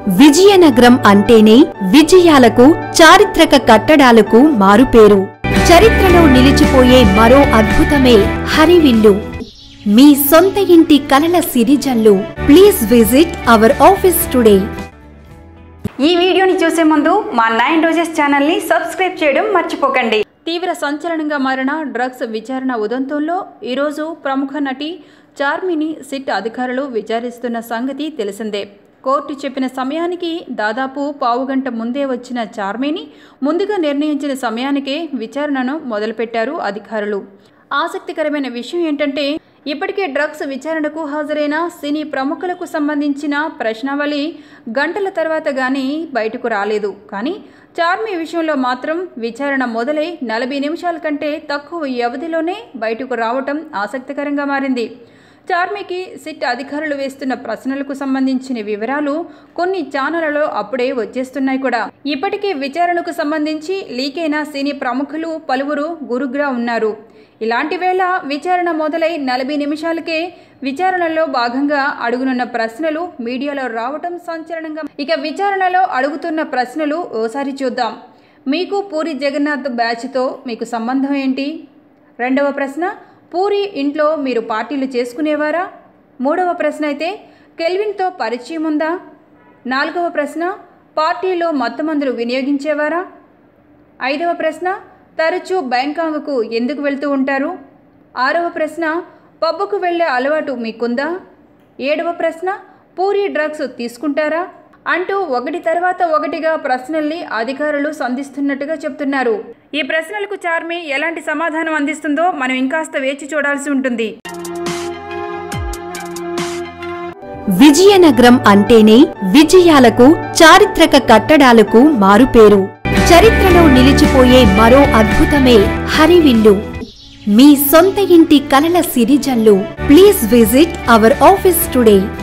విజయనగరం అంటేనే విజయాలకు చారిత్రక కట్టడాలకు మారుపేరు చరిత్రలో నిలిచిపోయే మరో అద్భుతమే హరివిల్లు మీ సొంత ఇంటి కలల Sirijallu please visit our office today ఈ వీడియోని చూసే ముందు మా నైన్ రోజెస్ ఛానల్ని సబ్స్క్రైబ్ చేయడం మర్చిపోకండి తీవ్ర సంచలనంగా మారిన డ్రగ్స్ విచారణ ఉదంతంలో ఈరోజు ప్రముఖ నటి చార్మిని సిట్ అధికారులు విచారిస్తున్న సంగతి తెలిసిందే కోర్టు చెప్పిన సమయానికి దాదాపు పావుగంట ముందే వచ్చిన చార్మిని ముందుగా నిర్ణయించిన సమయానికే విచారణను మొదలుపెట్టారు అధికారులు ఆసక్తికరమైన విషయం ఏంటంటే ఇప్పటికే డ్రగ్స్ విచారణకు హాజరైన సినీ ప్రముఖులకు సంబంధించిన ప్రశ్నావళి గంటల తర్వాత గానీ బయటకు రాలేదు కానీ చార్మి విషయంలో మాత్రం విచారణ మొదలై నలభై నిమిషాల కంటే తక్కువ వ్యవధిలోనే బయటకు రావటం ఆసక్తికరంగా మారింది చార్మికి సిట్ అధికారులు వేస్తున్న ప్రశ్నలకు సంబంధించిన వివరాలు కొన్ని ఛానళ్లలో అప్పుడే వచ్చేస్తున్నాయి కూడా ఇప్పటికే విచారణకు సంబంధించి లీక్ అయిన సినీ ప్రముఖులు పలువురు గురుగ్రా ఉన్నారు ఇలాంటి వేళ విచారణ మొదలై నలభై నిమిషాలకే విచారణలో భాగంగా అడుగునున్న ప్రశ్నలు మీడియాలో రావటం సంచలనంగా ఇక విచారణలో అడుగుతున్న ప్రశ్నలు ఓసారి చూద్దాం మీకు పూరి జగన్నాథ్ బ్యాచ్తో మీకు సంబంధం ఏంటి రెండవ ప్రశ్న పూరి ఇంట్లో మీరు పార్టీలు చేసుకునేవారా మూడవ ప్రశ్న అయితే కెల్విన్తో పరిచయం ఉందా నాలుగవ ప్రశ్న పార్టీలో మత్తుమందులు వినియోగించేవారా ఐదవ ప్రశ్న తరచూ బ్యాంకాంగ్కు ఎందుకు వెళ్తూ ఉంటారు ఆరవ ప్రశ్న పబ్బుకు వెళ్ళే అలవాటు మీకుందా ఏడవ ప్రశ్న పూరి డ్రగ్స్ తీసుకుంటారా అంటూ ఒకటి తర్వాత ఒకటిగా ప్రశ్నల్ని అధికారులు సంధిస్తున్నట్టుగా చెప్తున్నారు ఈ ప్రశ్నలకు చార్మి ఎలాంటి సమాధానం అందిస్తుందో మనం ఇంకాస్త వేచి చూడాల్సి ఉంటుంది విజయనగరం అంటేనే విజయాలకు చారిత్రక కట్టడాలకు మారుపేరు చరిత్రలో నిలిచిపోయే మరో అద్భుతమే హరివిల్లు మీ సొంత ఇంటి కలల Sirijallu please visit our office today